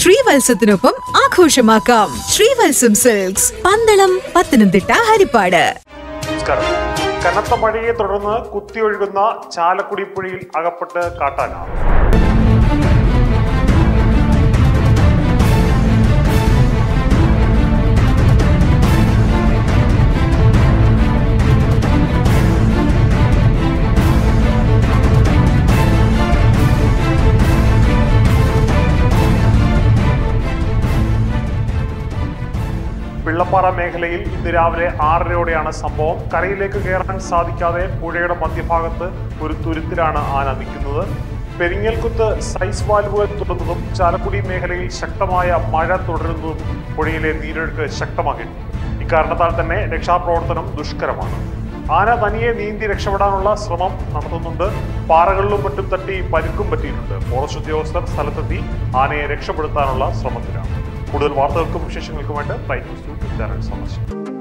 ശ്രീവത്സത്തിനൊപ്പം ആഘോഷമാക്കാം ശ്രീവത്സം സിൽക്സ് പന്തളം പത്തനംതിട്ട ഹരിപ്പാട് നമസ്കാരം കനത്ത മഴയെ തുടർന്ന് കുത്തിയൊഴുകുന്ന ചാലക്കുടി പുഴയിൽ അകപ്പെട്ട് കാട്ടാന പിള്ളപ്പാറ മേഖലയിൽ ഇന്ന് രാവിലെ ആറരയോടെയാണ് സംഭവം കരയിലേക്ക് കയറാൻ സാധിക്കാതെ പുഴയുടെ മധ്യഭാഗത്ത് ഒരു തുരുത്തിലാണ് ആന നിൽക്കുന്നത് പെരിങ്ങൽകുത്ത് സൈസ് വാൽവുകൾ തുറന്നതും ചാലക്കുടി മേഖലയിൽ ശക്തമായ മഴ തുടരുന്നതും പുഴയിലെ നീരൊഴുക്ക് ശക്തമാക്കിയിട്ടുണ്ട് ഇക്കാരണത്താൽ തന്നെ രക്ഷാപ്രവർത്തനം ദുഷ്കരമാണ് ആന തനിയെ നീന്തി രക്ഷപ്പെടാനുള്ള ശ്രമം നടത്തുന്നുണ്ട് പാറകളിലും മറ്റും തട്ടി പരിക്കും പറ്റിയിട്ടുണ്ട് ഫോറസ്റ്റ് ഉദ്യോഗസ്ഥർ സ്ഥലത്തെത്തി ആനയെ രക്ഷപ്പെടുത്താനുള്ള ശ്രമത്തിലാണ് കൂടുതൽ വാർത്തകൾക്കും വിശേഷങ്ങൾക്കുമായിട്ട് പ്രൈം ന്യൂസ് യൂട്യൂബ് ചാനൽ സന്ദർശിക്കും